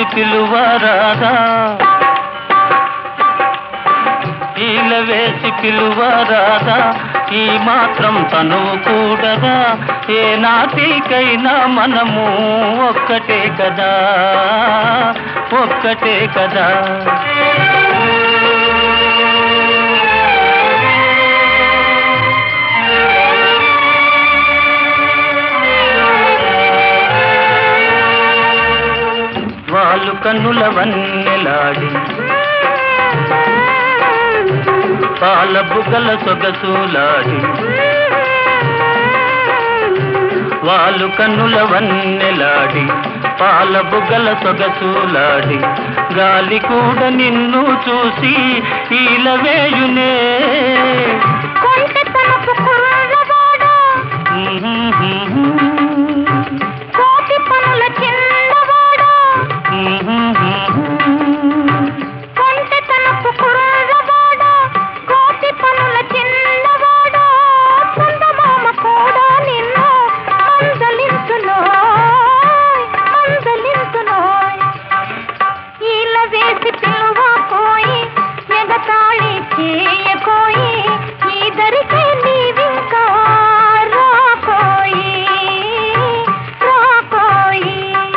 వేసి పిలువరాదా ఈల వేసి పిలువరాదా ఈ మాత్రం తనువు కూడదా ఏ నాటికైనా మనము ఒక్కటే కదా ఒక్కటే కదా వాళ్ళు కన్నుల వన్నెలాడి పాల బుగ్గల సొగసులాడి వాళ్ళు కన్నుల వన్నెలాడి పాల బుగ్గల సొగసులాడి గాలి కూడా నిన్ను చూసి ఈలవేయునే కొంటెతనపు కుర్రవాడా, కోటి పనుల చిన్నవాడా, కొంటెతనపు కుర్రవాడా, కోటి పనుల చిన్నవాడా, చందమామ కూడా నిన్ను మందలించునోయ్, మందలించునోయ్. ఈల వేసి పిలువ పోయి ఎగతాళి చేయకోయి ఇద్దరికే నీవింకా రాకోయి రాకోయి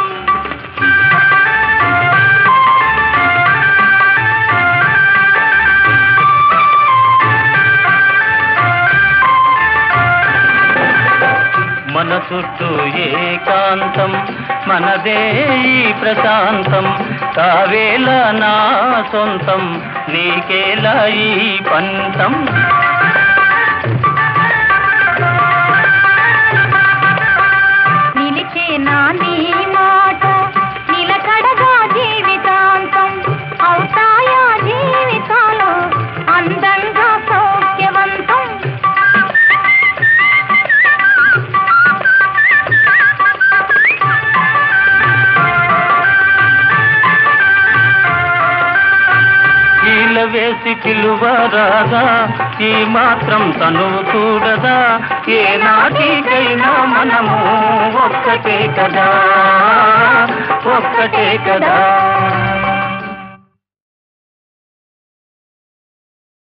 మన చుట్టూ ఏకాంతం మనదే ఈ ప్రశాంతం కావేల నా సొంతం నీకేలా ఈ పంతం నిలిచే నా నీ మాట నిలకడగా జీవితాంతం అవుతాయా జీవితాలు అందంగా సౌఖ్యవంతం ఈల వేసి పిలువరాదా ఈ మాత్రం తనువు కూడదా ఏ నాటికైనా మనము ఒక్కటే కదా ఒక్కటే కదా